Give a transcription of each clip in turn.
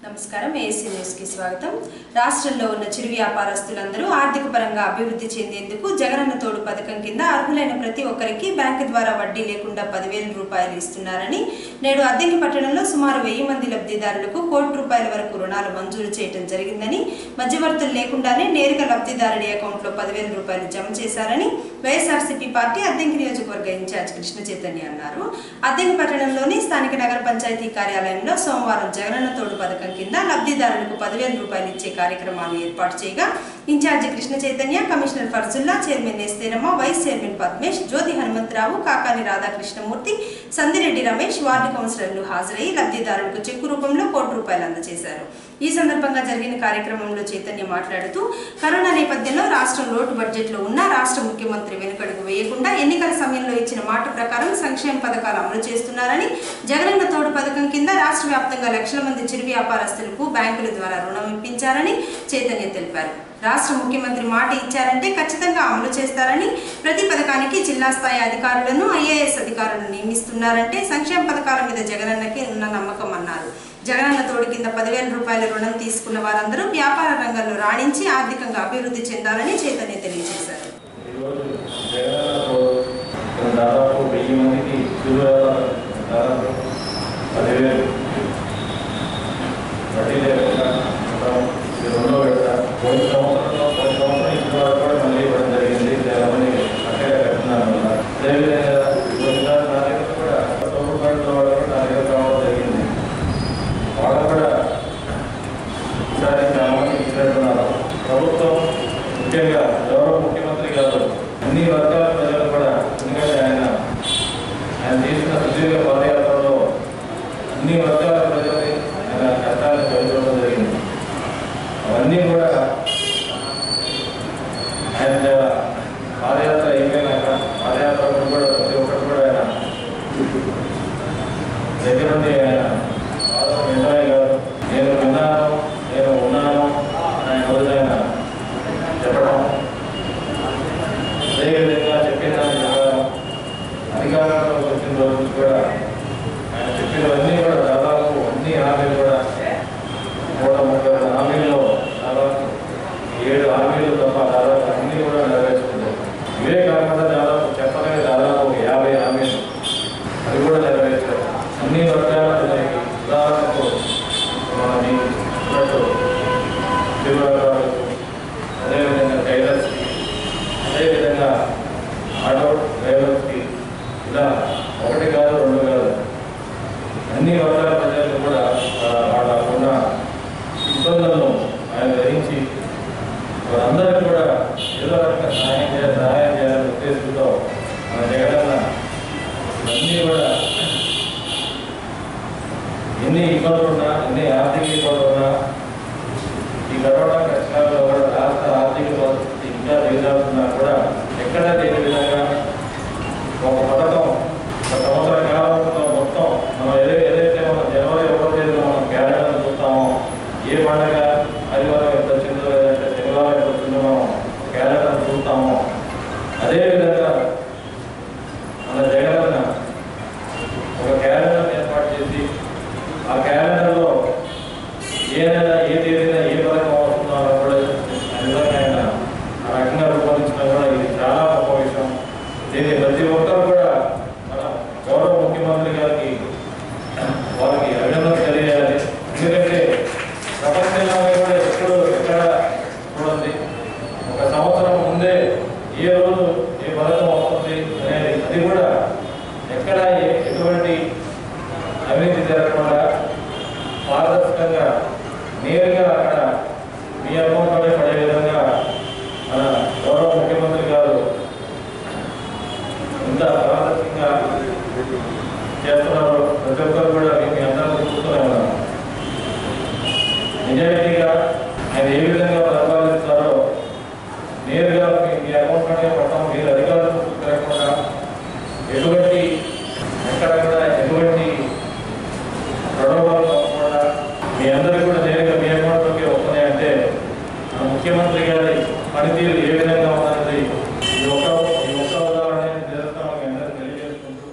నమస్కారం AC news కి స్వాగతం రాష్ట్రంలో ఉన్న చిరు వ్యాపారస్తులందరూ ఆర్థిక పరంగా అభివృద్ధి చెందేందుకు జగనన్న తోడు పథకం కింద అర్హులైన ప్రతి ఒక్కరికి బ్యాంకు ద్వారా వడ్డీ లేకుండా పదివేల రూపాయలు ఇస్తున్నారని నేడు అద్దెకి పట్టణంలో సుమారు వెయ్యి మంది లబ్ధిదారులకు కోటి రూపాయల వరకు రుణాలు మంజూరు చేయడం జరిగిందని మధ్యవర్తులు లేకుండానే నేరుగా లబ్ధిదారుడి అకౌంట్లో పదివేల రూపాయలు జమ చేశారని వైఎస్ఆర్సీపీ పార్టీ అద్దెంకి నియోజకవర్గ ఇన్ఛార్జ్ కృష్ణ చైతన్య అన్నారు అద్దెంకి పట్టణంలోని స్థానిక నగర పంచాయతీ కార్యాలయంలో సోమవారం జగనన్న తోడు పథకం కింద లబ్ధిదారులకు పదివేల రూపాయలు ఇచ్చే కార్యక్రమాన్ని ఏర్పాటు చేయగా incharge Krishna Chaitanya commissioner Farzulla chairman Estheramma vice chairman Padmesh Jyothi Hanumantharao Kakani Radhakrishnamurthy Sandireddy Ramesh ward కౌన్సిలర్లు హాజరై లబ్ధిదారులకు చెక్కు రూపంలో కోటి రూపాయలు అందజేశారు ఈ సందర్భంగా జరిగిన కార్యక్రమంలో చైతన్య మాట్లాడుతూ కరోనా నేపథ్యంలో రాష్ట్రం లోటు బడ్జెట్లో ఉన్న రాష్ట్ర ముఖ్యమంత్రి వెనుకడుగు వేయకుండా ఎన్నికల సమయంలో ఇచ్చిన మాట ప్రకారం సంక్షేమ పథకాలు అమలు చేస్తున్నారని జగనన్న తోడు పథకం కింద రాష్ట్ర వ్యాప్తంగా లక్షల మంది చిరు వ్యాపారస్తులకు బ్యాంకుల ద్వారా రుణం ఇప్పించారని చైతన్య తెలిపారు రాష్ట్ర ముఖ్యమంత్రి మాట ఇచ్చారంటే ఖచ్చితంగా అమలు చేస్తారని ప్రతి పథకానికి జిల్లా స్థాయి అధికారులను ఐఏఎస్ అధికారులను నియమిస్తున్నారంటే సంక్షేమ పథకాల మీద జగనన్నకి ఉన్న నమ్మకం అన్నారు జగనన్న తోడు కింద పదివేల రూపాయల రుణం తీసుకున్న వారందరూ వ్యాపార రంగంలో రాణించి ఆర్థికంగా అభివృద్ధి చెందాలని చైతన్య తెలియజేశారు ఈరోజు జగనన్నతో దాదాపు వెయ్యి మందికి చిరు దాదాపు పదివేలు వడ్డీ లేకుండా మొత్తం ఇది రెండో విడత పోయిన సంవత్సరంలో పోయిన సంవత్సరం ఇచ్చిన వాళ్ళు కూడా మళ్ళీ ఇవ్వడం జరిగింది చాలా మంది అక్కడ కట్టున్నారు అన్నమాట. అదేవిధంగా కొన్నిసార్లు నా దగ్గర కూడా తోడు పడిన వాళ్ళు కూడా నా దగ్గర రావడం జరిగింది వాళ్ళు కూడా ఈసారి చాలా మంది ఇచ్చినట్టున్నారు ప్రభుత్వం ముఖ్యంగా గౌరవ ముఖ్యమంత్రి గారు అన్ని వర్గాల ప్రజలు కూడా ఎందుకంటే ఆయన ఆయన చేసిన సుదీర్ఘ పాదయాత్రలో అన్ని వర్గాల ప్రజల్ని ఆయన కష్టాలను చదువుకోవడం జరిగింది అవన్నీ కూడా ఆయన చాలా పాదయాత్ర అయిపోయినాక పాదయాత్ర కూడా ప్రతి ఒక్కరు కూడా ఆయన దగ్గర నుండి ఆయన బాగా వెంటనే గారు నేను విన్నాను నేను ఉన్నాను ఆయన రోజు ఆయన చెప్పడం అదేవిధంగా చెప్పిన దాని ప్రకారం అధికారంలోకి వచ్చిన రోజు నుంచి కూడా ఆయన చెప్పినవన్నీ కూడా దాదాపు అన్ని హామీలు కూడా నూట ముప్పై రెండు హామీల్లో దాదాపు ఏడు హామీలు తప్ప దాదాపు అన్ని కూడా నెరవేర్చుకుంటారు ఇవే కాకుండా దాదాపు చెప్పలేని దాదాపు ఒక యాభై హామీలు అది కూడా నెరవేర్చారు అన్ని వర్గాల ప్రజలకి ఉదాహరణకు మన మీకు చెప్పినట్టు తిరువనకాలకు అదేవిధంగా టైలర్స్కి అదేవిధంగా ఆటో డ్రైవర్స్కి ఇలా ఒకటి కాదు రెండు కాదు అన్ని వర్గాల ప్రజలకు కూడా ఆ, వాళ్ళకున్న ఇబ్బందులను ఆయన గ్రహించి వారందరికీ కూడా ఏదో రకంగా సహాయం చేయాలి సహాయం చేయాలనే ఉద్దేశంతో మన జగనన్న అన్నీ కూడా ఎన్ని ఇబ్బందులు ఉన్నా ఎన్ని ఆర్థిక ఇబ్బందులు ఉన్నా ఈ కరోనా కష్టాల్లో కూడా రాష్ట్ర ఆర్థిక పరిస్థితి ఇంకా దిగజారుతున్నా కూడా ఎక్కడ లేని విధంగా ఒక పథకం ఒక సంవత్సర కాలంలో మొత్తం మనం ఏదైతే ఏదైతే మనం జనవరి ఒకటో తేదీన మనం క్యాలెండర్ చూస్తామో ఏ పండుగ ఆదివారం ఎంత వచ్చిందో లేదంటే శనివారం ఎంత వచ్చిందో మనం క్యాలెండర్ చూస్తామో అదేవిధంగా మన జగనన్న ఒక క్యాలెండర్ ఏర్పాటు చేసి ఆ క్యాలెండర్లో ఏ నెల ఏ తేదీన ఏ పథకం వస్తుందో అలా కూడా ఆ విధంగా ఆయన ఆ రకంగా రూపొందించడం కూడా ఇది చాలా గొప్ప విషయం దీన్ని ప్రతి ఒక్కరు కూడా మన గౌరవ ముఖ్యమంత్రి గారికి వారికి అభినందన తెలియాలి ఎందుకంటే ప్రపంచంలోనే కూడా ఎప్పుడు ఎక్కడ చూడండి ఒక సంవత్సరం ముందే ఏ రోజు ఏ పథకం వస్తుంది అనేది అది కూడా ఎక్కడ ఏ- ఎటువంటి అవినీతి జరగకుండా పారదర్శకంగా నేరుగా అక్కడ మీ అకౌంట్లోనే పడే విధంగా మన గౌరవ ముఖ్యమంత్రి గారు ఇంత పారదర్శకంగా చేస్తున్నారు ప్రతి ఒక్కరు కూడా మీ మీ అందరూ చూస్తూనే ఉన్నారు నిజాయితీగా ఆయన ఏ విధంగా పరిపాలిస్తారో నేరుగా మీ మీ అకౌంట్లోనే పడటం మీరు అధికారులు తిరగకుండా ఎటువంటి ఎక్కడ కూడా ఎటువంటి ప్రలోభాలు తప్పకుండా మీ అందరికీ కూడా నేరుగా మీ అకౌంట్లోకి వస్తున్నాయంటే మన ముఖ్యమంత్రి గారి పనితీరు ఏ విధంగా ఉన్నది ఈ ఒక ఈ ఒక్క ఉదాహరణ నిరసన మీ అందరికీ తెలియజేసుకుంటూ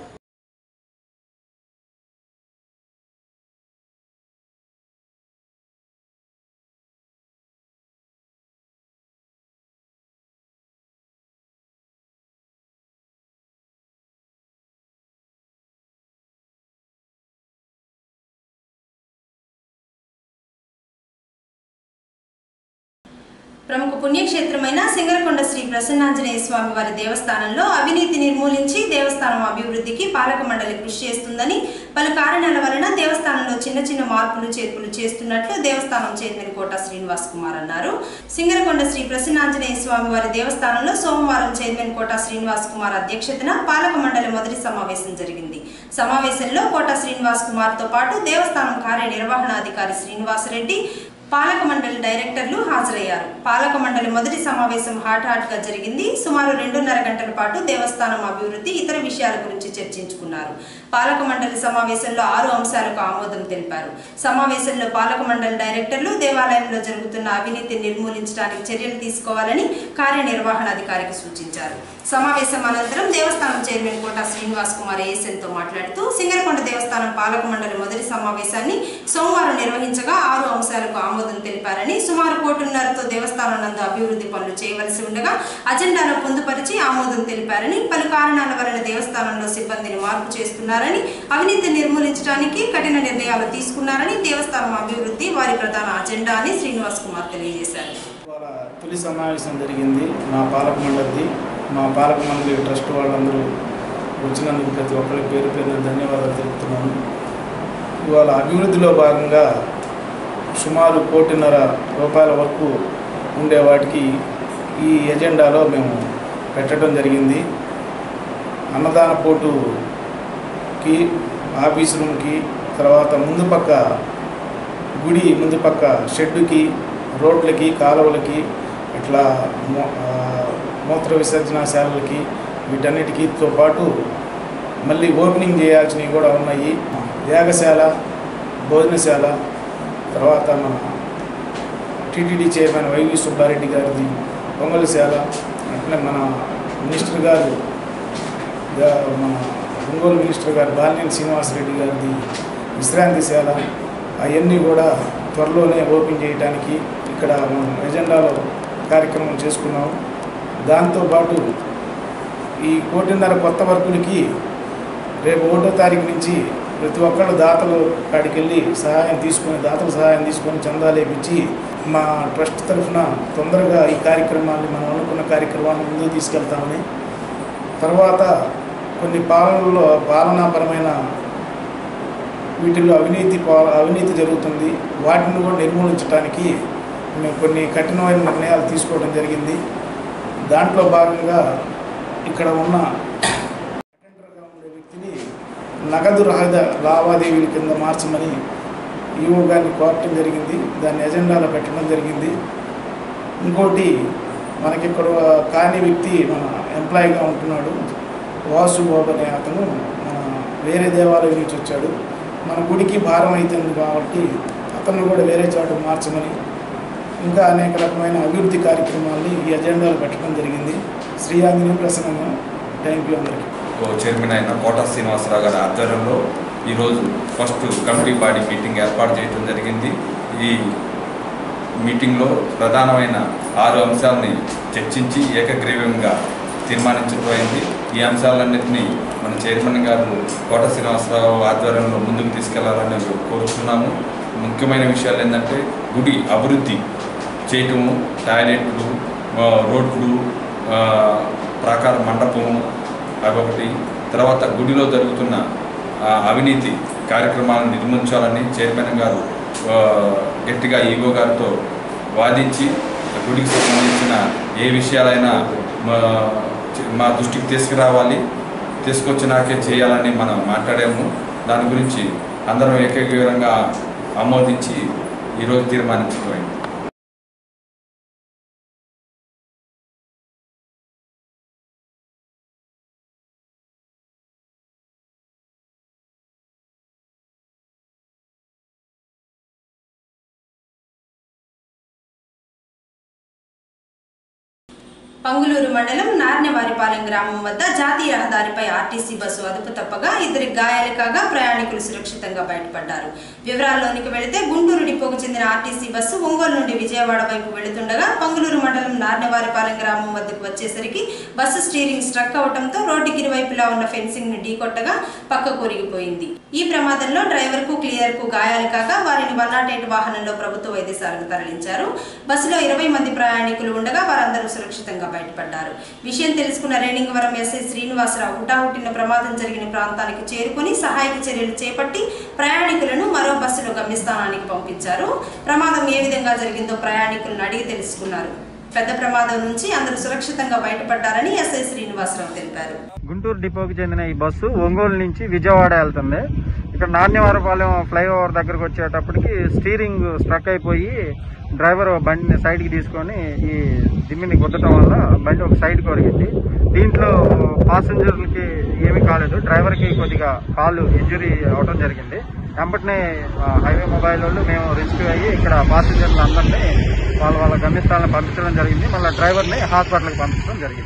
ప్రముఖ పుణ్యక్షేత్రమైన సింగరకొండ శ్రీ ప్రసన్నాంజనేయ స్వామి వారి దేవస్థానంలో అవినీతి నిర్మూలించి దేవస్థానం అభివృద్ధికి పాలక మండలి కృషి చేస్తుందని పలు కారణాల వలన దేవస్థానంలో చిన్న చిన్న మార్పులు చేర్పులు చేస్తున్నట్లు దేవస్థానం చైర్మన్ కోట శ్రీనివాస్ కుమార్ అన్నారు సింగరకొండ శ్రీ ప్రసన్నాంజనేయ స్వామి వారి దేవస్థానంలో సోమవారం చైర్మన్ కోట శ్రీనివాస్ కుమార్ అధ్యక్షతన పాలక మండలి మొదటి సమావేశం జరిగింది సమావేశంలో కోట శ్రీనివాస్ కుమార్ తో పాటు దేవస్థానం కార్యనిర్వహణాధికారి శ్రీనివాసరెడ్డి పాలక మండలి డైరెక్టర్లు హాజరయ్యారు పాలక మండలి మొదటి సమావేశం హాట్ హాట్ గా జరిగింది సుమారు రెండున్నర గంటల పాటు దేవస్థానం అభివృద్ధి ఇతర విషయాల గురించి చర్చించుకున్నారు పాలక మండలి సమావేశంలో ఆరు అంశాలకు ఆమోదం తెలిపారు సమావేశంలో పాలక మండలి డైరెక్టర్లు దేవాలయంలో జరుగుతున్న అవినీతిని నిర్మూలించడానికి చర్యలు తీసుకోవాలని కార్యనిర్వహణాధికారికి సూచించారు సమావేశం అనంతరం దేవస్థానం చైర్మన్ కోట శ్రీనివాస్ కుమార్ ఏఎస్ఎన్ తో మాట్లాడుతూ సింగరకొండ దేవస్థానం పాలక మండలి మొదటి సమావేశాన్ని సోమవారం నిర్వహించగా ఆరు అంశాలకు ఆమోదం తెలిపారని సుమారు కోటిన్నరతో దేవస్థానం నందు అభివృద్ధి పనులు చేయవలసి ఉండగా అజెండాలో పొందుపరిచి ఆమోదం తెలిపారని పలు కారణాల వలన దేవస్థానంలో సిబ్బందిని మార్పు చేస్తున్నారని అవినీతి నిర్మూలించడానికి కఠిన నిర్ణయాలు తీసుకున్నారని దేవస్థానం అభివృద్ధి వారి ప్రధాన అజెండా అని శ్రీనివాస్ కుమార్ తెలియజేశారు ఇవాళ తొలి సమావేశం జరిగింది మా పాలక మండలిది మా పాలక మండలి ట్రస్ట్ వాళ్ళందరూ వచ్చినందుకు ప్రతి ఒక్కరికి పేరు పేరున ధన్యవాదాలు తెలుపుతున్నాను ఇవాళ అభివృద్ధిలో భాగంగా సుమారు కోటిన్నర రూపాయల వరకు ఉండే వాటికి ఈ ఎజెండాలో మేము పెట్టడం జరిగింది అన్నదాన పోటుకి ఆఫీస్ రూమ్కి తర్వాత ముందు పక్క గుడి ముందు పక్క షెడ్డుకి రోడ్లకి కాలువలకి ఇట్లా మూ- ఆ, మూత్ర విసర్జనశాలలకి వీటన్నిటికీతో పాటు మళ్ళీ ఓపెనింగ్ చేయాల్సినవి కూడా ఉన్నాయి యాగశాల భోజనశాల తర్వాత మన టీటీడీ చైర్మన్ వైవి సుబ్బారెడ్డి గారిది పొంగల్శాల అట్లే మన మినిస్టర్ గారు గా- మన ఒంగోలు మినిస్టర్ గారు బాలినేని శ్రీనివాసరెడ్డి గారిది విశ్రాంతిశాల అవన్నీ కూడా త్వరలోనే ఓపెన్ చేయడానికి ఇక్కడ మనం ఎజెండాలో కార్యక్రమం చేసుకున్నాం దాంతోపాటు ఈ కోటిన్నర కొత్త వర్కులకి రేపు ఒకటో తారీఖు నుంచి ప్రతి ఒక్కళ్ళు దాతలు కాడికి వెళ్ళి సహాయం తీసుకొని దాతల సహాయం తీసుకొని చందాలు వేపించి మా ట్రస్ట్ తరఫున తొందరగా ఈ కార్యక్రమాన్ని మనం అనుకున్న కార్యక్రమాన్ని ముందుకు తీసుకెళ్తామని తర్వాత కొన్ని పాలనలో పాలనాపరమైన వీటిల్లో అవినీతి పా- అవినీతి జరుగుతుంది వాటిని కూడా నిర్మూలించడానికి మేము కొన్ని కఠినమైన నిర్ణయాలు తీసుకోవడం జరిగింది దాంట్లో భాగంగా ఇక్కడ ఉన్న అటెండర్గా ఉండే వ్యక్తిని నగదు రహిత లావాదేవీల కింద మార్చమని ఈఓ గారిని కోరటం జరిగింది దాన్ని ఎజెండాలో పెట్టడం జరిగింది ఇంకోటి మనకి ఇక్కడ కాని వ్యక్తి మన ఎంప్లాయీగా ఉంటున్నాడు వాసు బాబు అనే అతను మన వేరే దేవాలయం నుంచి వచ్చాడు మన గుడికి భారం అవుతుంది కాబట్టి అతను కూడా వేరే చోట మార్చమని ఇంకా అనేక రకమైన అభివృద్ధి కార్యక్రమాల్ని ఈ ఎజెండాలో పెట్టడం జరిగింది శ్రీ ఆంజనేయ ప్రసన్నంగా థ్యాంక్ యూ అందరికీ కో చైర్మన్ అయిన కోట శ్రీనివాసరావు గారి ఆధ్వర్యంలో ఈరోజు ఫస్ట్ కమిటీ బాడీ మీటింగ్ ఏర్పాటు చేయడం జరిగింది ఈ మీటింగ్లో ప్రధానమైన ఆరు అంశాలని చర్చించి ఏకగ్రీవంగా తీర్మానించబోయింది ఈ అంశాలన్నింటినీ మన చైర్మన్ గారు కోట శ్రీనివాసరావు ఆధ్వర్యంలో ముందుకు తీసుకెళ్లాలని కోరుతున్నాము ముఖ్యమైన విషయాలు ఏంటంటే గుడి అభివృద్ధి చేయటము టాయిలెట్లు ఆ, రోడ్లు ఆ, ప్రాకార మండపము అదొకటి తర్వాత గుడిలో జరుగుతున్న ఆ, అవినీతి కార్యక్రమాలను నిర్మించాలని చైర్మన్ గారు ఆ, గట్టిగా ఈగో గారితో వాదించి గుడికి సంబంధించిన ఏ విషయాలైనా మా మా దృష్టికి తీసుకురావాలి తీసుకొచ్చినాకే చేయాలని మనం మాట్లాడాము దాని గురించి అందరం ఏకగ్రీవంగా ఆమోదించి ఈరోజు తీర్మానించుకోండి పంగులూరు మండలం నార్నెవారిపాలెం గ్రామం వద్ద జాతీయ రహదారిపై ఆర్టీసీ బస్సు అదుపు తప్పగా ఇద్దరి గాయాలు కాగా ప్రయాణికులు సురక్షితంగా బయటపడ్డారు వివరాల్లోనికి వెళితే గుంటూరు డిపోకు చెందిన ఆర్టీసీ బస్సు ఒంగోలు నుండి విజయవాడ వైపు వెళుతుండగా పంగులూరు మండలం నార్నెవారిపాలెం గ్రామం వద్దకు వచ్చేసరికి బస్సు స్టీరింగ్ స్ట్రక్ అవడంతో రోడ్డుకి ఇరువైపులా ఉన్న ఫెన్సింగ్ ని ఢీకొట్టగా పక్క కొరిగిపోయింది ఈ ప్రమాదంలో డ్రైవర్ కు క్లియర్ కు గాయాలు కాగా వారిని వన్ నాట్ ఎయిట్ వాహనంలో ప్రభుత్వ వైద్యశాలకు తరలించారు బస్సులో ఇరవై మంది ప్రయాణికులు ఉండగా వారందరూ సురక్షితంగా బయటపడ్డారు విషయం తెలుసుకున్న రేణింగవరం ఎస్ఐ శ్రీనివాసరావు హుటాహుటిన ప్రమాదం జరిగిన ప్రాంతానికి చేరుకుని సహాయక చర్యలు చేపట్టి ప్రయాణికులను మరో బస్సులో గమ్యస్థానానికి పంపించారు ప్రమాదం ఏ విధంగా జరిగిందో ప్రయాణికులను అడిగి తెలుసుకున్నారు పెద్ద ప్రమాదం నుంచి అందరూ సురక్షితంగా బయటపడ్డారని ఎస్ఐ శ్రీనివాసరావు తెలిపారు గుంటూరు డిపోకి చెందిన ఈ బస్సు ఒంగోలు నుంచి విజయవాడ వెళ్తుంది ఇక్కడ నాణ్యవరపాలెం ఫ్లైఓవర్ దగ్గరకు వచ్చేటప్పటికి స్టీరింగ్ స్ట్రక్ అయిపోయి డ్రైవర్ బండిని సైడ్కి తీసుకొని ఈ దిమ్మిని గుద్దటం వల్ల బండి ఒక సైడ్కి ఒరిగింది దీంట్లో పాసింజర్లకి ఏమీ కాలేదు డ్రైవర్కి కొద్దిగా కాళ్ళు ఇంజురీ అవడం జరిగింది వెంబటనే ఆ, హైవే మొబైల్ వాళ్ళు మేము రెస్క్యూ అయ్యి ఇక్కడ పాసింజర్లు అందరినీ వాళ్ళ వాళ్ళ గమ్యస్థానాలను పంపించడం జరిగింది మళ్ళీ డ్రైవర్ని హాస్పిటల్కి పంపించడం జరిగింది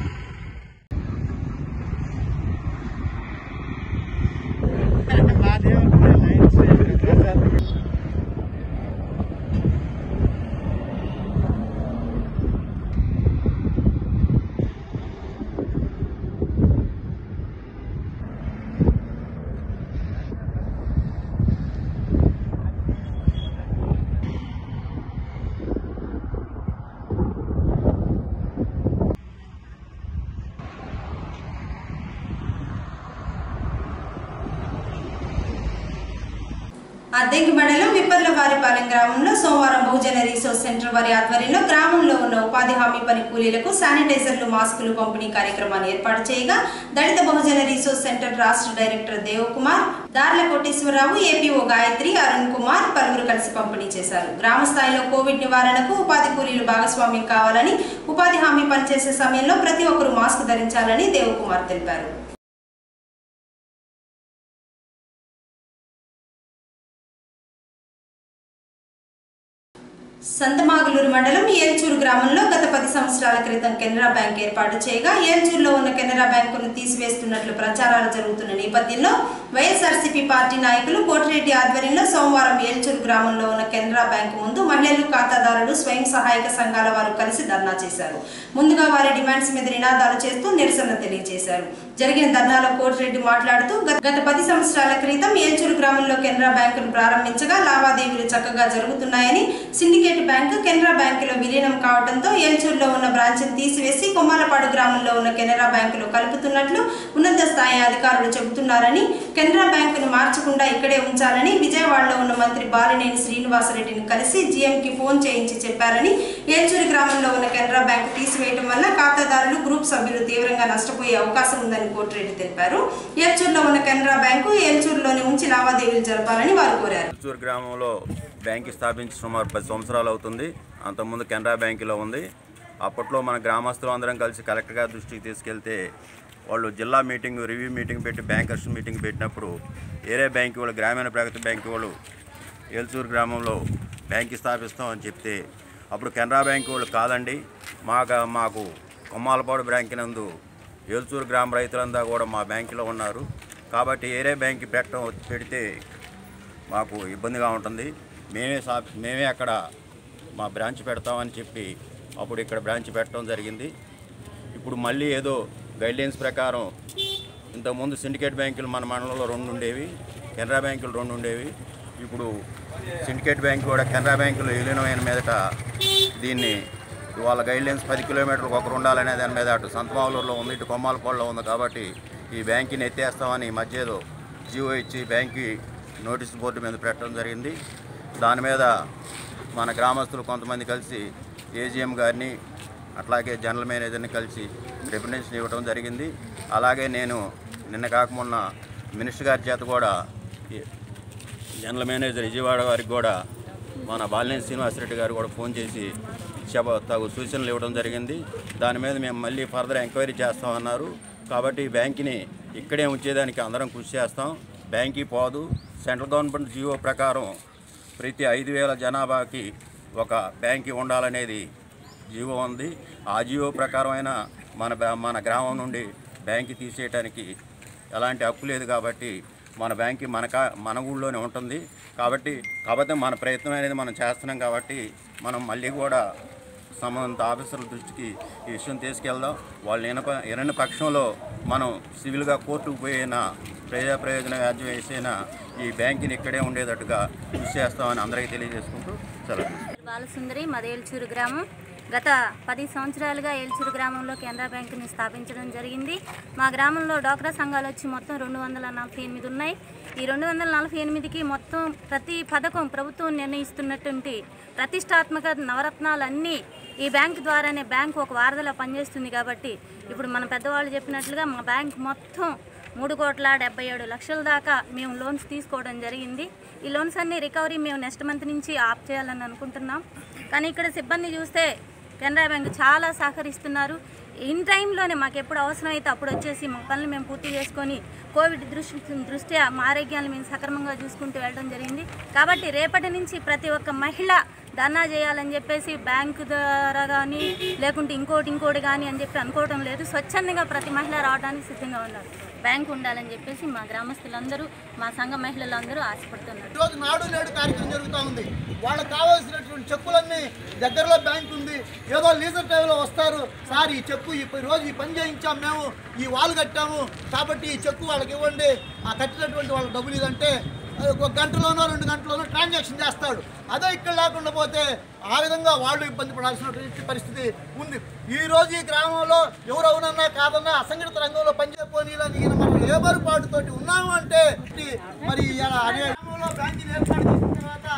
అద్దెంకి మండలం విప్పర్లవారిపాలెం గ్రామంలో సోమవారం బహుజన రీసోర్స్ సెంటర్ వారి ఆధ్వర్యంలో గ్రామంలో ఉన్న ఉపాధి హామీ పని కూలీలకు శానిటైజర్లు మాస్కులు పంపిణీ కార్యక్రమాన్ని ఏర్పాటు చేయగా దళిత బహుజన రీసోర్స్ సెంటర్ రాష్ట్ర డైరెక్టర్ దేవకుమార్ దార్ల కోటేశ్వరరావు ఏపీఓ గాయత్రి అరుణ్ కుమార్ పలువురు కలిసి పంపిణీ చేశారు గ్రామ స్థాయిలో కోవిడ్ నివారణకు ఉపాధి కూలీలు భాగస్వామ్యం కావాలని ఉపాధి హామీ పనిచేసే సమయంలో ప్రతి ఒక్కరూ మాస్క్ ధరించాలని దేవకుమార్ తెలిపారు సంతమాగులూరు మండలం ఏల్చూరు గ్రామంలో గత పది సంవత్సరాల క్రితం కెనరా బ్యాంక్ ఏర్పాటు చేయగా ఏల్చూరులో ఉన్న కెనరా బ్యాంకును తీసివేస్తున్నట్లు ప్రచారాలు జరుగుతున్న నేపథ్యంలో వైఎస్ఆర్సీపీ పార్టీ నాయకులు కోటిరెడ్డి ఆధ్వర్యంలో సోమవారం ఏల్చూరు గ్రామంలో ఉన్న కెనరా బ్యాంకు ముందు మహిళలు ఖాతాదారులు స్వయం సహాయక సంఘాల వారు కలిసి ధర్నా చేశారు ముందుగా వారి డిమాండ్స్ మీద నినాదాలు చేస్తూ నిరసన తెలియజేశారు జరిగిన ధర్నాలో కోటిరెడ్డి మాట్లాడుతూ గత- గత పది సంవత్సరాల క్రితం ఏల్చూరు గ్రామంలో కెనరా బ్యాంకును ప్రారంభించగా లావాదేవీలు చక్కగా జరుగుతున్నాయని సిండికేట్ బ్యాంకు కెనరా బ్యాంకులో విలీనం కావడంతో ఏల్చూరులో ఉన్న బ్రాంచ్ను తీసివేసి కొమ్మాలపాడు గ్రామంలో ఉన్న కెనరా బ్యాంకులో కలుపుతున్నట్లు ఉన్నత స్థాయి అధికారులు చెబుతున్నారని కెనరా బ్యాంకును మార్చకుండా ఇక్కడే ఉంచాలని విజయవాడలో ఉన్న మంత్రి బాలినేని శ్రీనివాసరెడ్డిని కలిసి జీఎంకి ఫోన్ చేయించి చెప్పారని ఏల్చూరు గ్రామంలో ఉన్న కెనరా బ్యాంకు తీసివేయడం వల్ల ఖాతాదారులు గ్రూప్ సభ్యులు తీవ్రంగా నష్టపోయే అవకాశం ఉందని కోటిరెడ్డి తెలిపారు ఏల్చూరులో ఉన్న కెనరా బ్యాంకు ఏల్చూరులోనే ఉంచి లావాదేవీలు జరపాలని వారు కోరారు చిత్తూరు గ్రామంలో బ్యాంకు స్థాపించి సుమారు పది సంవత్సరాలు అవుతుంది అంతకుముందు కెనరా బ్యాంకులో ఉంది అప్పట్లో మన గ్రామస్తులు అందరం కలిసి కలెక్టర్ గారి దృష్టికి తీసుకెళ్తే వాళ్ళు జిల్లా మీటింగ్ రివ్యూ మీటింగ్ పెట్టి బ్యాంకర్స్ మీటింగ్ పెట్టినప్పుడు ఏరే బ్యాంకు వాళ్ళు గ్రామీణ ప్రగతి బ్యాంకు వాళ్ళు ఏల్చూరు గ్రామంలో బ్యాంకు స్థాపిస్తాం అని చెప్తే అప్పుడు కెనరా బ్యాంకు వాళ్ళు కాదండి మాకు మాకు కొమ్మాలపాడు బ్యాంక్ నందు ఏల్చూరు గ్రామ రైతులంతా కూడా మా బ్యాంకులో ఉన్నారు కాబట్టి ఏరే బ్యాంకు పెట్టడం పెడితే మాకు ఇబ్బందిగా ఉంటుంది మేమే సా మేమే అక్కడ మా బ్రాంచ్ పెడతామని చెప్పి అప్పుడు ఇక్కడ బ్రాంచ్ పెట్టడం జరిగింది ఇప్పుడు మళ్ళీ ఏదో గైడ్లైన్స్ ప్రకారం ఇంతకుముందు సిండికేట్ బ్యాంకులు మన మండలంలో రెండు ఉండేవి కెనరా బ్యాంకులు రెండు ఉండేవి ఇప్పుడు సిండికేట్ బ్యాంక్ కూడా కెనరా బ్యాంకులు విలీనమైన మీదట దీన్ని వాళ్ళ గైడ్లైన్స్ పది కిలోమీటర్లకు ఒకరు ఉండాలనే దాని మీద అటు సంతమావులూరులో ఉంది ఇటు కొమ్మాలపాడులో ఉంది కాబట్టి ఈ బ్యాంకుని ఎత్తేస్తామని ఈ మధ్య ఏదో జీవో ఇచ్చి బ్యాంకి నోటీస్ బోర్డు మీద పెట్టడం జరిగింది దాని మీద మన గ్రామస్తులు కొంతమంది కలిసి ఏజీఎం గారిని అట్లాగే జనరల్ మేనేజర్ని కలిసి రిప్రజెంటేషన్ ఇవ్వడం జరిగింది అలాగే నేను నిన్న కాకమున్న మినిస్టర్ గారి చేత కూడా ఈ జనరల్ మేనేజర్ విజయవాడ వారికి కూడా మన బాలినేని శ్రీనివాసరెడ్డి గారు కూడా ఫోన్ చేసి చెప్ప తగు సూచనలు ఇవ్వడం జరిగింది దాని మీద మేము మళ్ళీ ఫర్దర్ ఎంక్వైరీ చేస్తామన్నారు కాబట్టి ఈ బ్యాంక్ని ఇక్కడే ఉంచేదానికి అందరం కృషి చేస్తాం బ్యాంకీ పోదు సెంట్రల్ గవర్నమెంట్ జియో ప్రకారం ప్రతి ఐదు వేల జనాభాకి ఒక బ్యాంకి ఉండాలనేది జీవో ఉంది ఆ జీవో ప్రకారమైన మన బ్యా- మన గ్రామం నుండి బ్యాంక్ తీసేయటానికి ఎలాంటి హక్కు లేదు కాబట్టి మన బ్యాంక్ మన కా మన ఊళ్ళోనే ఉంటుంది కాబట్టి కాకపోతే మన ప్రయత్నం అనేది మనం చేస్తున్నాం కాబట్టి మనం మళ్ళీ కూడా సంబంధిత ఆఫీసర్ల దృష్టికి ఈ విషయం తీసుకెళ్దాం వాళ్ళు వినప వినని పక్షంలో మనం సివిల్గా కోర్టుకు పోయిన ప్రజా ప్రయోజన వ్యాజ్యం వేసైనా ఈ బ్యాంకుని ఇక్కడే ఉండేటట్టుగా కృషి చేస్తామని అందరికీ తెలియజేసుకుంటూ సెలవు బాలసుందరి మాది ఏల్చూరు గ్రామం గత పది సంవత్సరాలుగా ఏల్చూరు గ్రామంలో కెనరా బ్యాంకుని స్థాపించడం జరిగింది మా గ్రామంలో డాక్రా సంఘాలు వచ్చి మొత్తం రెండు వందల నలభై ఎనిమిది ఉన్నాయి ఈ రెండు వందల నలభై ఎనిమిదికి మొత్తం ప్రతి పథకం ప్రభుత్వం నిర్ణయిస్తున్నటువంటి ప్రతిష్టాత్మక నవరత్నాలన్నీ ఈ బ్యాంక్ ద్వారానే బ్యాంకు ఒక వారధిలా పనిచేస్తుంది కాబట్టి ఇప్పుడు మన పెద్దవాళ్ళు చెప్పినట్లుగా మా బ్యాంక్ మొత్తం మూడు కోట్ల డెబ్బై ఏడు లక్షల దాకా మేము లోన్స్ తీసుకోవడం జరిగింది ఈ లోన్స్ అన్ని రికవరీ మేము నెక్స్ట్ మంత్ నుంచి ఆప్ చేయాలని అనుకుంటున్నాం కానీ ఇక్కడ సిబ్బంది చూస్తే కెనరా బ్యాంక్ చాలా సహకరిస్తున్నారు ఇన్ టైంలోనే మాకు ఎప్పుడు అవసరమైతే అప్పుడు వచ్చేసి మా పనులు మేము పూర్తి చేసుకొని కోవిడ్ దృష్టి దృష్ట్యా మా ఆరోగ్యాన్ని మేము సక్రమంగా చూసుకుంటూ వెళ్ళడం జరిగింది కాబట్టి రేపటి నుంచి ప్రతి ఒక్క మహిళ ధర్నా చేయాలని చెప్పేసి బ్యాంకు ద్వారా కానీ లేకుంటే ఇంకోటి ఇంకోటి కానీ అని చెప్పి అనుకోవడం లేదు స్వచ్ఛందంగా ప్రతి మహిళ రావడానికి సిద్ధంగా ఉన్నారు బ్యాంకు ఉండాలని చెప్పేసి మా గ్రామస్తులందరూ మా సంఘ మహిళలందరూ ఆశపడుతున్నారు ఈరోజు నాడు నేడు కార్యక్రమం జరుగుతూ ఉంది వాళ్ళకి కావాల్సినటువంటి చెక్కులన్నీ దగ్గరలో బ్యాంక్ ఉంది ఏదో లీజర్ టైంలో వస్తారు సార్ ఈ చెక్కు ఈ ప- రోజు ఈ పని చేయించాం మేము ఈ వాల్ కట్టాము కాబట్టి ఈ చెక్కు వాళ్ళకి ఇవ్వండి ఆ కట్టినటువంటి వాళ్ళ డబ్బులు ఇదంటే అది ఒక గంటలోనో రెండు గంటలోనో ట్రాన్సాక్షన్ చేస్తాడు అదే ఇక్కడ లేకుండా పోతే ఆ విధంగా వాళ్ళు ఇబ్బంది పడాల్సినటువంటి పరిస్థితి ఉంది ఈ రోజు ఈ గ్రామంలో ఎవరు అవునన్నా కాదన్నా అసంఘటిత రంగంలో పనిచేయపోనీలని ఈయన మనం లేబర్ పాటుతోటి ఉన్నాము అంటే మరి ఇలా అనే గ్రామంలో బ్యాంకులు ఏర్పాటు చేసిన తర్వాత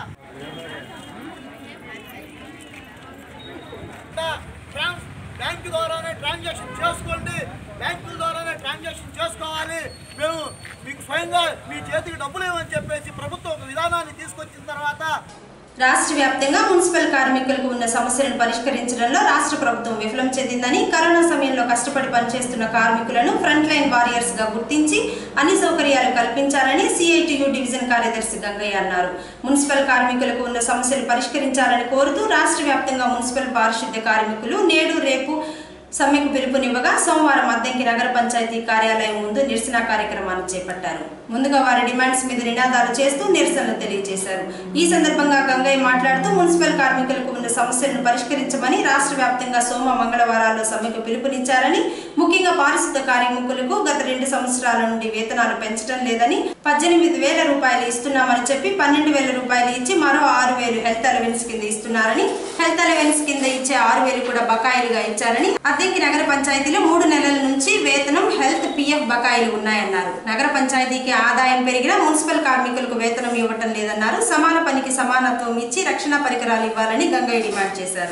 ట్రాన్స్ బ్యాంకు ద్వారానే ట్రాన్సాక్షన్ చేసుకోండి బ్యాంకుల ద్వారానే ట్రాన్సాక్షన్ చేసుకోవాలి మేము మీకు స్వయంగా మీ చేతికి డబ్బులు ఇవ్వని చెప్పేసి ప్రభుత్వం ఒక విధానాన్ని తీసుకొచ్చిన తర్వాత రాష్ట్ర వ్యాప్తంగా మున్సిపల్ కార్మికులకు ఉన్న సమస్యలను పరిష్కరించడంలో రాష్ట్ర ప్రభుత్వం విఫలం చెందిందని కరోనా సమయంలో కష్టపడి పనిచేస్తున్న కార్మికులను ఫ్రంట్ లైన్ వారియర్స్ గా గుర్తించి అన్ని సౌకర్యాలు కల్పించాలని సిఐటియు డివిజన్ కార్యదర్శి గంగయ్య అన్నారు మున్సిపల్ కార్మికులకు ఉన్న సమస్యలు పరిష్కరించాలని కోరుతూ రాష్ట్ర వ్యాప్తంగా మున్సిపల్ పారిశుద్ధ్య కార్మికులు నేడు రేపు సమ్మెకు పిలుపునివ్వగా సోమవారం అద్దంకి నగర పంచాయతీ కార్యాలయం ముందు నిరసన కార్యక్రమాన్ని చేపట్టారు ముందుగా వారి డిమాండ్స్ మీద నినాదాలు చేస్తూ నిరసనలు తెలియజేశారు ఈ సందర్భంగా గంగయ్య మాట్లాడుతూ మున్సిపల్ కార్మికులకు ఉన్న సమస్యలను పరిష్కరించమని రాష్ట్ర వ్యాప్తంగా సోమ మంగళవారాల్లో సమ్మెకు పిలుపునిచ్చారని ముఖ్యంగా పారిశుద్ధ కార్మికులకు గత రెండు సంవత్సరాల నుండి వేతనాలు పెంచడం లేదని పద్దెనిమిది వేల రూపాయలు ఇస్తున్నామని చెప్పి పన్నెండు వేల రూపాయలు ఇచ్చి మరో ఆరు వేలు హెల్త్ అలవెన్స్ కింద ఇస్తున్నారని హెల్త్ అలవెన్స్ కింద ఇచ్చే ఆరు వేలు కూడా బకాయిలుగా ఇచ్చారని అద్దెకి నగర పంచాయతీలో మూడు నెలల నుంచి వేతనం హెల్త్ పిఎఫ్ బకాయిలు ఉన్నాయన్నారు నగర పంచాయతీకి ఆదాయం పెరిగినా మున్సిపల్ కార్మికులకు వేతనం ఇవ్వటం లేదన్నారు సమాన పనికి సమానత్వం ఇచ్చి రక్షణ పరికరాలు ఇవ్వాలని గంగయ్య డిమాండ్ చేశారు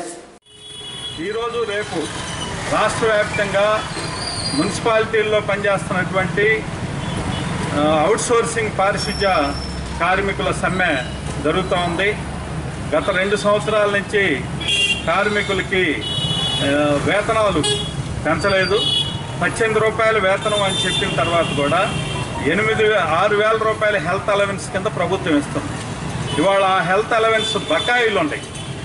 ఈరోజు రేపు రాష్ట్ర వ్యాప్తంగా మున్సిపాలిటీల్లో పనిచేస్తున్నటువంటి ఆ, అవుట్సోర్సింగ్ పారిశుధ్య కార్మికుల సమ్మె జరుగుతూ ఉంది గత రెండు సంవత్సరాల నుంచి కార్మికులకి ఆ, వేతనాలు పెంచలేదు పద్దెనిమిది రూపాయలు వేతనం అని చెప్పిన తర్వాత కూడా ఎనిమిది వే- ఆరు వేల రూపాయల హెల్త్ అలవెన్స్ కింద ప్రభుత్వం ఇస్తుంది ఇవాళ ఆ హెల్త్ అలవెన్స్ బకాయిలు ఉన్నాయి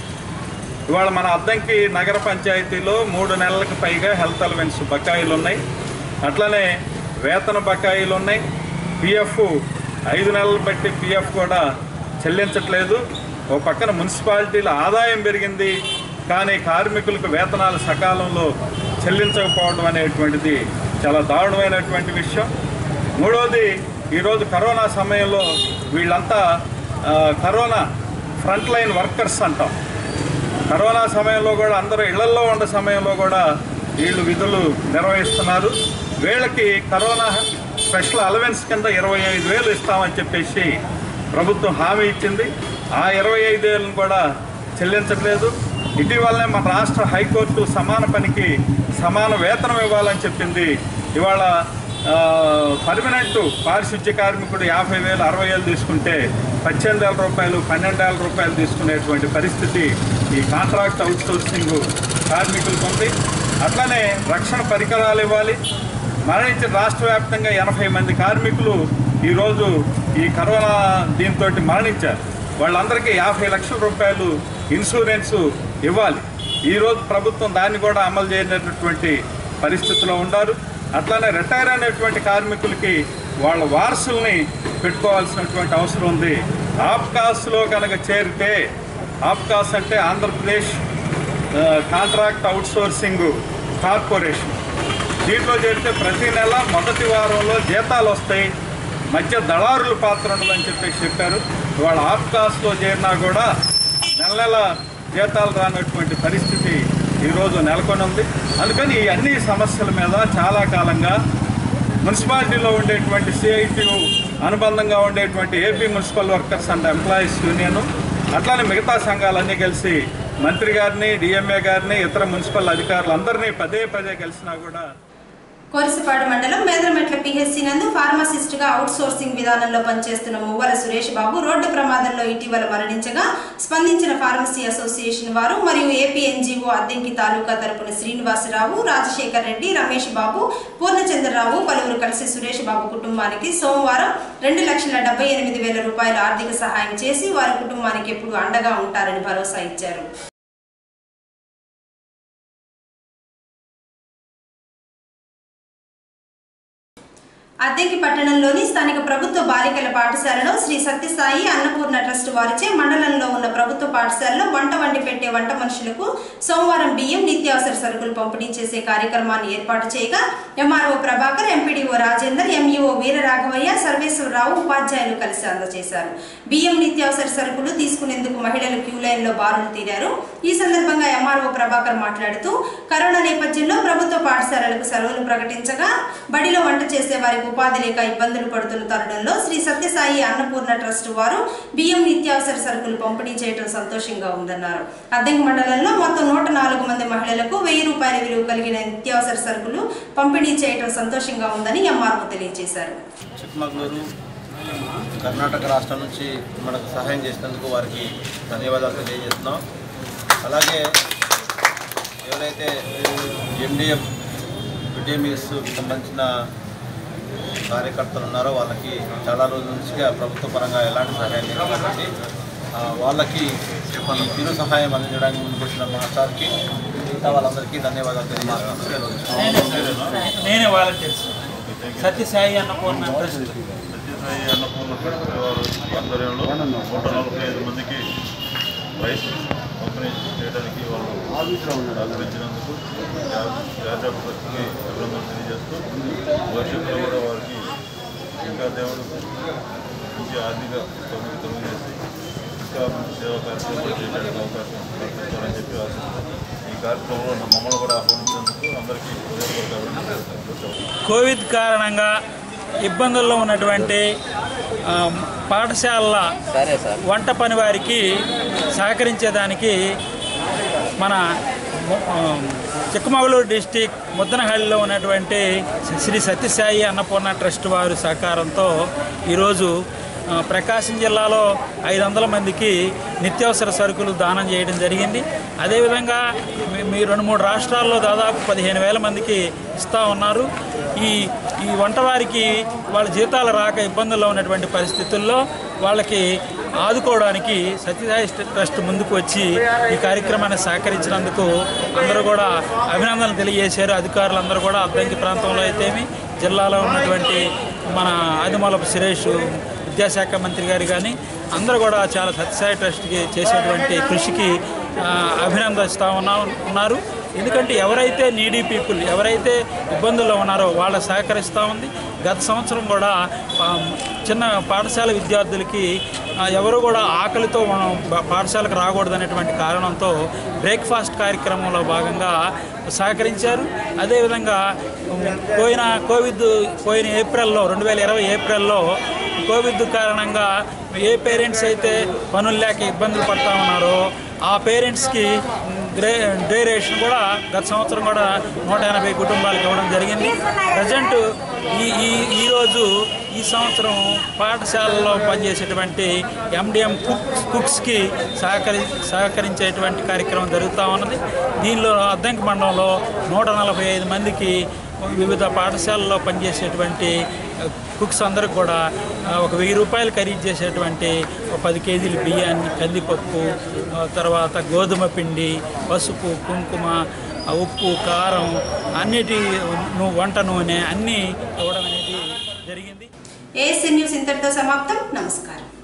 ఇవాళ మన అద్దంకి నగర పంచాయతీలో మూడు నెలలకు పైగా హెల్త్ అలవెన్స్ బకాయిలు ఉన్నాయి అట్లనే వేతన బకాయిలు ఉన్నాయి పిఎఫ్ ఐదు నెలలు బట్టి పిఎఫ్ కూడా చెల్లించట్లేదు ఓ పక్కన మున్సిపాలిటీల ఆదాయం పెరిగింది కానీ కార్మికులకు వేతనాలు సకాలంలో చెల్లించకపోవడం అనేటువంటిది చాలా దారుణమైనటువంటి విషయం మూడవది ఈరోజు కరోనా సమయంలో వీళ్ళంతా ఆ, కరోనా ఫ్రంట్ లైన్ వర్కర్స్ అంటాం కరోనా సమయంలో కూడా అందరూ ఇళ్లల్లో ఉన్న సమయంలో కూడా వీళ్ళు విధులు నిర్వహిస్తున్నారు వీళ్ళకి కరోనా స్పెషల్ అలవెన్స్ కింద ఇరవై ఐదు వేలు ఇస్తామని చెప్పేసి ప్రభుత్వం హామీ ఇచ్చింది ఆ ఇరవై ఐదు వేలను కూడా చెల్లించట్లేదు ఇటీవలనే మన రాష్ట్ర హైకోర్టు సమాన పనికి సమాన వేతనం ఇవ్వాలని చెప్పింది ఇవాళ ఆ, పర్మనెంట్ పారిశుద్ధ్య కార్మికుడు యాభై వేలు అరవై వేలు తీసుకుంటే పద్దెనిమిది వేల రూపాయలు పన్నెండు వేల రూపాయలు తీసుకునేటువంటి పరిస్థితి ఈ కాంట్రాక్ట్ అవుట్సోర్సింగ్ కార్మికులకు ఉంది అట్లనే రక్షణ పరికరాలు ఇవ్వాలి మరణించిన రాష్ట్ర వ్యాప్తంగా ఎనభై మంది కార్మికులు ఈరోజు ఈ కరోనా దీంతో మరణించారు వాళ్ళందరికీ యాభై లక్షల రూపాయలు ఇన్సూరెన్స్ ఇవ్వాలి ఈరోజు ప్రభుత్వం దాన్ని కూడా అమలు చేయనటువంటి పరిస్థితిలో ఉన్నారు అట్లానే రిటైర్ అయినటువంటి కార్మికులకి వాళ్ళ వారసుల్ని పెట్టుకోవాల్సినటువంటి అవసరం ఉంది ఆప్కాస్లో కనుక చేరితే ఆప్కాస్ అంటే ఆంధ్రప్రదేశ్ ఆ, కాంట్రాక్ట్ అవుట్సోర్సింగ్ కార్పొరేషన్ దీంట్లో చేరితే ప్రతి నెల మొదటి వారంలో జీతాలు వస్తాయి మధ్య దళారుల పాత్ర ఉండదని చెప్పేసి చెప్పారు ఇవాళ ఆప్కాస్లో చేరినా కూడా నెల నెల జీతాలు రానటువంటి పరిస్థితి ఈరోజు నెలకొని ఉంది అందుకని ఈ అన్ని సమస్యల మీద చాలా కాలంగా మున్సిపాలిటీలో ఉండేటువంటి సిఐటియు అనుబంధంగా ఉండేటువంటి AP municipal workers and employees union అట్లానే మిగతా సంఘాలన్నీ కలిసి మంత్రి గారిని డిఎంఏ గారిని ఇతర మున్సిపల్ అధికారులు అందరినీ పదే పదే కలిసినా కూడా కోరిసపాడు మండలం మేదరమెట్ల పిహెచ్సి నందు ఫార్మసిస్ట్ గా అవుట్ సోర్సింగ్ విధానంలో పనిచేస్తున్న మువ్వల సురేష్ బాబు రోడ్డు ప్రమాదంలో ఇటీవల మరణించగా స్పందించిన ఫార్మసీ అసోసియేషన్ వారు మరియు ఏపీ ఎన్జీఓ అద్దెంకి తాలూకా తరపున శ్రీనివాసరావు రాజశేఖర్ రెడ్డి రమేష్ బాబు పూర్ణచంద్రరావు పలువురు కలిసి సురేష్ బాబు కుటుంబానికి సోమవారం రెండు లక్షల డెబ్బై ఎనిమిది వేల రూపాయల ఆర్థిక సహాయం చేసి వారి కుటుంబానికి ఎప్పుడు అండగా ఉంటారని భరోసా ఇచ్చారు అద్దెకి పట్టణంలోని స్థానిక ప్రభుత్వ బాలికల పాఠశాలలో శ్రీ సత్యసాయి అన్నపూర్ణ ట్రస్ట్ వారిచే మండలంలో ఉన్న ప్రభుత్వ పాఠశాలలో వంట వండి పెట్టే వంట మనుషులకు సోమవారం బియ్యం నిత్యావసర సరుకులు పంపిణీ చేసే కార్యక్రమాన్ని ఏర్పాటు చేయగా MRO Prabhakar MPDO Rajender MEO Veeraraghavaiah Sarveswararao ఉపాధ్యాయులు కలిసి అందజేశారు బియ్యం నిత్యావసర సరుకులు తీసుకునేందుకు మహిళలు క్యూ లైన్లో బారులు తీరారు ఈ సందర్భంగా ఎంఆర్ఓ ప్రభాకర్ మాట్లాడుతూ కరోనా నేపథ్యంలో ప్రభుత్వ పాఠశాలలకు సెలవులు ప్రకటించగా బడిలో వంట చేసే వారికి ఉపాధి లేక ఇబ్బందులు పడుతున్న తరుణంలో శ్రీ సత్యసాయి అన్నపూర్ణ ట్రస్ట్ వారు బియ్యం నిత్యావసర సరుకులు పంపిణీ చేయడం సంతోషంగా ఉందన్నారు అద్దెంకి మండలంలో మొత్తం నూట నాలుగు మంది మహిళలకు వెయ్యి రూపాయల విలువ కలిగిన నిత్యావసర సరుకులు పంపిణీ చేయడం సంతోషంగా ఉందని ఎంఆర్ఓ తెలియజేశారు చిక్మగళూరు కర్ణాటక రాష్ట్రం నుంచి మనకు సహాయం చేసినందుకు వారికి ధన్యవాదాలు తెలియజేస్తున్నాం అలాగే ఎవరైతే ఎండిఎఫ్ మిడ్స్ సంబంధించిన కార్యకర్తలు ఉన్నారో వాళ్ళకి చాలా రోజుల నుంచిగా ప్రభుత్వ పరంగా ఎలాంటి సహాయం లేదు కాబట్టి ఆ, వాళ్ళకి ఈ చిరు సహాయం అందించడానికి ముందుకు వచ్చిన మా సార్కి మిగతా వాళ్ళందరికీ ధన్యవాదాలు తెలియజేస్తున్నాం నేనే volunteers Sathya Sai Annapurna trust Sathya Sai Annapurna trust వారు ఆధ్వర్యంలో నూట నలభై ఐదు మందికి రైస్ పంపిణీ చేయడానికి వాళ్ళు సహకరించినందుకు యాదవ్ ట్రస్ట్కి అభినందనలు తెలియజేస్తూ భవిష్యత్తులో కూడా వారికి ఇంకా దేవుడు మంచి ఆర్థిక తొమ్మిది తొమ్మిది చేసి ఇంకా మంచి సేవా కార్యక్రమాలు చేయడానికి అవకాశం కల్పించాలని చెప్పి ఆశిస్తున్నాం ఈ కార్యక్రమంలో మమ్మల్ని కూడా ఆహ్వానించినందుకు అందరికీ హృదయపూర్వక అభినందనలు తెలుపుతున్నాం. కోవిడ్ కారణంగా ఇబ్బందుల్లో ఉన్నటువంటి ఆ, పాఠశాలల వంట పని వారికి సహకరించేదానికి మన ఆ, చిక్కమగళూరు డిస్టిక్ ముద్దనహಳ್ಳಿలో ఉన్నటువంటి శ్రీ సత్యసాయి అన్నపూర్ణ ట్రస్ట్ వారి సహకారంతో ఈరోజు ఆ, ప్రకాశం జిల్లాలో ఐదు వందల మందికి నిత్యావసర సరుకులు దానం చేయడం జరిగింది అదేవిధంగా మీ- మీ రెండు మూడు రాష్ట్రాల్లో దాదాపు పదిహేను వేల మందికి ఇస్తూ ఉన్నారు ఈ ఈ వంటవారికి వాళ్ళ జీతాలు రాక ఇబ్బందుల్లో ఉన్నటువంటి పరిస్థితుల్లో వాళ్ళకి ఆదుకోవడానికి సత్యసాయి ట్రస్ట్ ముందుకు వచ్చి ఈ కార్యక్రమాన్ని సహకరించినందుకు అందరూ కూడా అభినందనలు తెలియజేశారు అధికారులందరూ కూడా అద్దంకి ప్రాంతంలో అయితేమి జిల్లాలో ఉన్నటువంటి మన ఆదిమూలపు సురేష్ విద్యాశాఖ మంత్రి గారు కానీ అందరూ కూడా చాలా సత్యసాయి ట్రస్ట్కి చేసేటువంటి కృషికి ఆ, అభినందిస్తూ ఉన్నా ఉన్నారు ఎందుకంటే ఎవరైతే నీడీ పీపుల్ ఎవరైతే ఇబ్బందుల్లో ఉన్నారో వాళ్ళ సహకరిస్తూ ఉంది గత సంవత్సరం కూడా ఆ, చిన్న పాఠశాల విద్యార్థులకి ఆ, ఎవరు కూడా ఆకలితో మనం బ- పాఠశాలకు రాకూడదనేటువంటి కారణంతో బ్రేక్ఫాస్ట్ కార్యక్రమంలో భాగంగా సహకరించారు అదేవిధంగా ఉమ్, పోయిన కోవిడ్ పోయిన ఏప్రిల్లో రెండు వేల ఇరవై ఏప్రిల్లో కోవిడ్ కారణంగా ఏ పేరెంట్స్ అయితే పనులు లేక ఇబ్బందులు పడతా ఉన్నారో ఆ పేరెంట్స్కి డ్రే డ్రే రేషన్ కూడా గత సంవత్సరం కూడా నూట ఎనభై కుటుంబాలకు ఇవ్వడం జరిగింది ప్రజెంట్ ఈ ఈ ఈరోజు ఈ సంవత్సరం పాఠశాలలో పనిచేసేటువంటి ఎండిఎం కుక్స్ కుక్స్కి సహకరి సహకరించేటువంటి కార్యక్రమం జరుగుతూ ఉన్నది దీనిలో అద్దంకి మండలంలో నూట నలభై ఐదు మందికి వివిధ పాఠశాలల్లో పనిచేసేటువంటి కుక్స్ అందరికి కూడా ఆ, ఒక వెయ్యి రూపాయలు ఖరీదు చేసేటువంటి ఒక పది కేజీలు బియ్యాన్ని కందిపప్పు ఆ, తర్వాత గోధుమ పిండి పసుపు కుంకుమ ఆ, ఉప్పు కారం అన్నిటి ను- వంట నూనె అన్నీ ఇవ్వడం అనేది జరిగింది ఏఎస్ఎన్ న్యూస్ ఇంతటితో సమాప్తం నమస్కారం